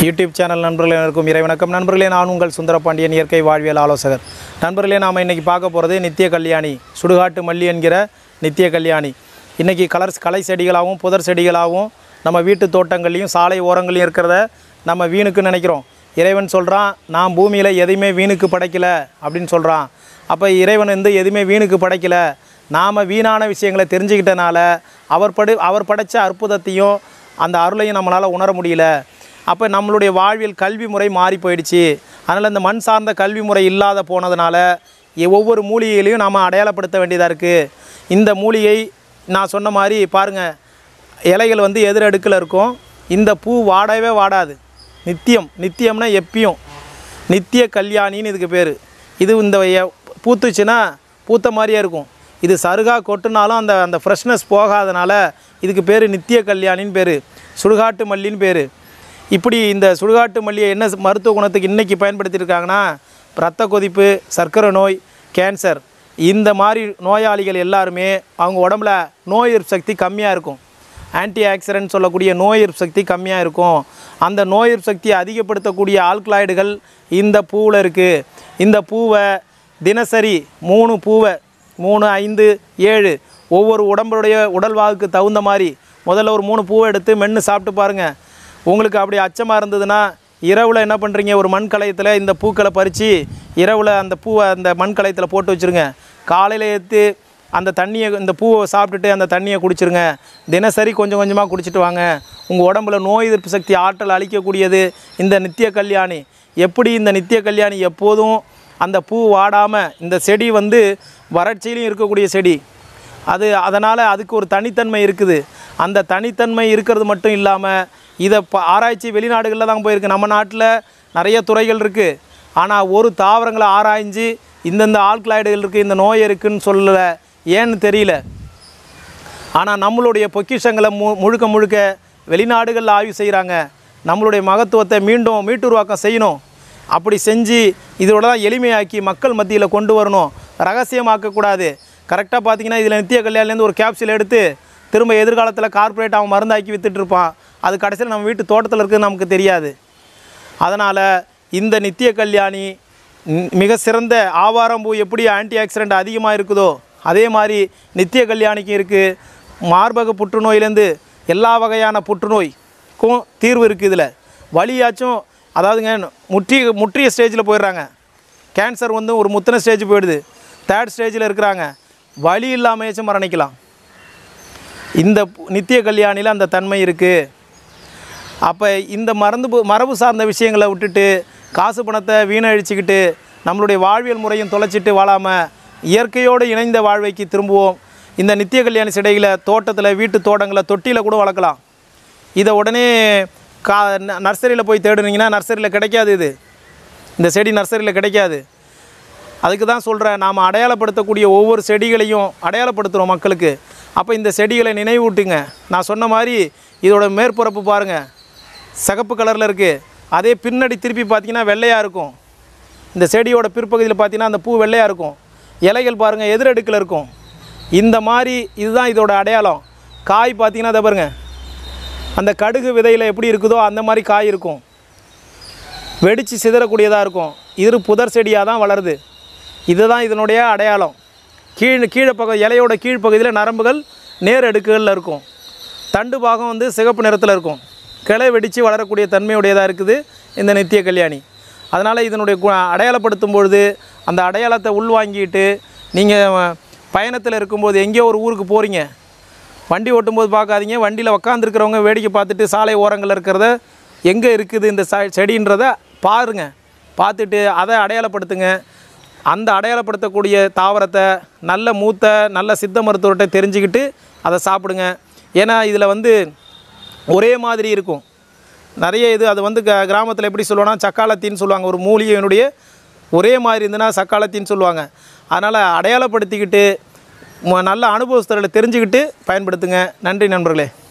YouTube channel நண்பர்களே இருக்கும் இறை வணக்கம் நண்பர்களே நான் உங்கள் சுந்தரபாண்டியன் இயற்கை வாழ்வியல் ஆலோசகர் நண்பர்களே நாம் இன்றைக்கி பார்க்க போகிறது நித்திய கல்யாணி சுடுகாட்டு மல்லி என்கிற நித்திய கல்யாணி இன்றைக்கி கலர் கலை செடிகளாகவும் புதர் செடிகளாகவும் நம்ம வீட்டு தோட்டங்கள்லையும் சாலை ஓரங்களையும் இருக்கிறத நம்ம வீணுக்கு நினைக்கிறோம் இறைவன் சொல்கிறான் நான் பூமியில் எதையுமே வீணுக்கு படைக்கல அப்படின்னு சொல்கிறான் அப்போ இறைவன் வந்து எதுவுமே வீணுக்கு படைக்கல நாம் வீணான விஷயங்களை தெரிஞ்சுக்கிட்டனால அவர் படு அவர் படைத்த அற்புதத்தையும் அந்த அருளையும் நம்மளால் உணர முடியல அப்போ நம்மளுடைய வாழ்வியல் கல்வி முறை மாறி போயிடுச்சு அதனால் இந்த மண் சார்ந்த கல்வி முறை இல்லாத போனதுனால எ- ஒவ்வொரு மூலிகையிலையும் நாம் அடையாளப்படுத்த வேண்டியதாக இருக்குது இந்த மூலிகை நான் சொன்ன மாதிரி பாருங்கள் இலைகள் வந்து எதிர் அடுக்கில் இருக்கும் இந்த பூ வாடவே வாடாது நித்தியம் நித்தியம்னா எப்பயும் நித்திய கல்யாணின்னு இதுக்கு பேர் இது இந்த எ- பூத்துச்சுன்னா பூத்த மாதிரியே இருக்கும் இது சருகா கொட்டுனாலும் அந்த அந்த ஃப்ரெஷ்னஸ் போகாதனால இதுக்கு பேர் நித்திய கல்யாணின்னு பேர் சுடுகாட்டு மல்லின்னு பேர் இப்படி இந்த சுடுகாட்டு மல்லியை என்ன மருத்துவ குணத்துக்கு இன்றைக்கி பயன்படுத்தியிருக்காங்கன்னா இரத்த கொதிப்பு சர்க்கரை நோய் கேன்சர் இந்த மாதிரி நோயாளிகள் எல்லாருமே அவங்க உடம்புல நோய் எதிர்ப்பு சக்தி கம்மியாக இருக்கும் ஆன்டி ஆக்சிடென்ட் சொல்லக்கூடிய நோய் எதிர்ப்பு சக்தி கம்மியாக இருக்கும் அந்த நோய் எதிர்ப்பு சக்தியை அதிகப்படுத்தக்கூடிய ஆல்கலாய்டுகள் இந்த பூவில் இருக்குது இந்த பூவை தினசரி மூணு பூவை மூணு ஐந்து ஏழு ஒவ்வொரு உடம்புடைய உடல்வாகுக்கு தகுந்த மாதிரி முதல்ல ஒரு மூணு பூவை எடுத்து மென்று சாப்பிட்டு பாருங்கள் உங்களுக்கு அப்படி அச்சமாக இருந்ததுன்னா இரவில் என்ன பண்ணுறீங்க ஒரு மண் கலயத்தில் இந்த பூக்களை பறித்து இரவில் அந்த பூவை அந்த மண் கலயத்தில் போட்டு வச்சுருங்க காலையில் ஏற்று அந்த தண்ணியை இந்த பூவை சாப்பிட்டுட்டு அந்த தண்ணியை குடிச்சிருங்க தினசரி கொஞ்சம் கொஞ்சமாக குடிச்சிட்டு வாங்க உங்கள் உடம்புல நோய் எதிர்ப்பு சக்தி ஆற்றல் அளிக்கக்கூடியது இந்த நித்திய கல்யாணி எப்படி இந்த நித்திய கல்யாணி எப்போதும் அந்த பூ வாடாமல் இந்த செடி வந்து வறட்சியிலையும் இருக்கக்கூடிய செடி அது அதனால் அதுக்கு ஒரு தனித்தன்மை இருக்குது அந்த தனித்தன்மை இருக்கிறது மட்டும் இல்லாமல் இதை ப ஆராய்ச்சி வெளிநாடுகளில் தான் போயிருக்கு நம்ம நாட்டில் நிறைய துறைகள் இருக்குது ஆனால் ஒரு தாவரங்களை ஆராய்ஞ்சு இந்தந்த ஆல்கலாய்டுகள் இருக்குது இந்த நோய் இருக்குன்னு சொல்லலை ஏன்னு தெரியல ஆனால் நம்மளுடைய பொக்கிஷங்களை மு முழுக்க முழுக்க வெளிநாடுகளில் ஆய்வு செய்கிறாங்க நம்மளுடைய மகத்துவத்தை மீண்டும் மீட்டுருவாக்கம் செய்யணும் அப்படி செஞ்சு இதோட தான் எளிமையாக்கி மக்கள் மத்தியில் கொண்டு வரணும் ரகசியமாக்கக்கூடாது கரெக்டாக பார்த்தீங்கன்னா இதில் நித்திய கல்யாணிலேருந்து ஒரு கேப்சூல் எடுத்து திரும்ப எதிர்காலத்தில் கார்ப்பரேட் அவன் மருந்தாக்கி வித்துட்டு இருப்பான் அது கடைசியில் நம்ம வீட்டு தோட்டத்தில் இருக்குன்னு நமக்கு தெரியாது அதனால் இந்த நித்திய கல்யாணி ம், மிக சிறந்த ஆவாரம்பூ எப்படி ஆன்டி ஆக்சிடென்ட் அதிகமாக இருக்குதோ அதே மாதிரி நித்திய கல்யாணிக்கு இருக்குது மார்பக புற்றுநோயிலேருந்து எல்லா வகையான புற்றுநோய்க்கும் தீர்வு இருக்குது இதில் வலியாச்சும் அதாவதுங்க முற்றி முற்றிய ஸ்டேஜில் போயிடுறாங்க கேன்சர் வந்து ஒரு முத்தின ஸ்டேஜ் போயிடுது தேர்ட் ஸ்டேஜில் இருக்கிறாங்க வலி இல்லாமையாச்சும் மரணிக்கலாம் இந்த பு- நித்திய கல்யாணியில் அந்த தன்மை இருக்குது அப்போ இந்த மறந்து போ- மரபு சார்ந்த விஷயங்களை விட்டுட்டு காசு பணத்தை வீணழிச்சுக்கிட்டு நம்மளுடைய வாழ்வியல் முறையும் தொலைச்சிட்டு வாழாமல் இயற்கையோடு இணைந்த வாழ்வைக்கு திரும்புவோம் இந்த நித்திய கல்யாணி செடிகளை தோட்டத்தில் வீட்டு தோட்டங்களை தொட்டியில் கூட வளர்க்கலாம் இதை உடனே கா நர்சரியில் போய் தேடுனீங்கன்னா நர்சரியில் கிடைக்காது இது இந்த செடி நர்சரியில் கிடைக்காது அதுக்கு தான் சொல்கிறேன் நாம் அடையாளப்படுத்தக்கூடிய ஒவ்வொரு செடிகளையும் அடையாளப்படுத்துகிறோம் மக்களுக்கு அப்போ இந்த செடிகளை நினைவூட்டுங்க நான் சொன்ன மாதிரி இதோட மேற்பரப்பு பாருங்கள் சிகப்பு கலரில் இருக்குது அதே பின்னாடி திருப்பி பார்த்தீங்கன்னா வெள்ளையாக இருக்கும் இந்த செடியோட பிற்பகுதியில் பார்த்தீங்கன்னா அந்த பூ வெள்ளையாக இருக்கும் இலைகள் பாருங்கள் எதிரடுக்கில் இருக்கும் இந்த மாதிரி இதுதான் இதோட அடையாளம் காய் பார்த்தீங்கன்னா அதை பாருங்கள் அந்த கடுகு விதையில் எப்படி இருக்குதோ அந்த மாதிரி காய் இருக்கும் வெடித்து சிதறக்கூடியதாக இருக்கும் இது புதர் செடியாக தான் வளருது இதுதான் இதனுடைய அடையாளம் கீழ் கீழே பக்கம் இலையோட கீழ்ப்பகுதியில் நரம்புகள் நேர் அடுக்குகளில் இருக்கும் தண்டு பாகம் வந்து சிகப்பு நிறத்தில் இருக்கும் கிளை வெடித்து வளரக்கூடிய தன்மையுடையதாக இருக்குது இந்த நித்திய கல்யாணி அதனால் இதனுடைய கு அடையாளப்படுத்தும் பொழுது அந்த அடையாளத்தை உள்வாங்கிட்டு நீங்கள் பயணத்தில் இருக்கும்போது எங்கேயோ ஒரு ஊருக்கு போகிறீங்க வண்டி ஓட்டும்போது பார்க்காதீங்க வண்டியில் உக்காந்துருக்கிறவங்க வேடிக்கை பார்த்துட்டு சாலை ஓரங்களில் இருக்கிறத எங்கே இருக்குது இந்த ச செடின்றதை பாருங்கள் பார்த்துட்டு அதை அடையாளப்படுத்துங்க அந்த அடையாளப்படுத்தக்கூடிய தாவரத்தை நல்ல மூத்த நல்ல சித்த மருத்துவர்கிட்ட தெரிஞ்சுக்கிட்டு அதை சாப்பிடுங்க ஏன்னா இதில் வந்து ஒரே மாதிரி இருக்கும் நிறைய இது அது வந்து க கிராமத்தில் எப்படி சொல்லுவாங்கன்னா சக்காலத்தின்னு சொல்லுவாங்க ஒரு மூலிகையினுடைய ஒரே மாதிரி இருந்துன்னா சக்காலத்தின்னு சொல்லுவாங்க அதனால் அடையாளப்படுத்திக்கிட்டு ம- நல்ல அனுபவஸ்தர்களை தெரிஞ்சுக்கிட்டு பயன்படுத்துங்க நன்றி நண்பர்களே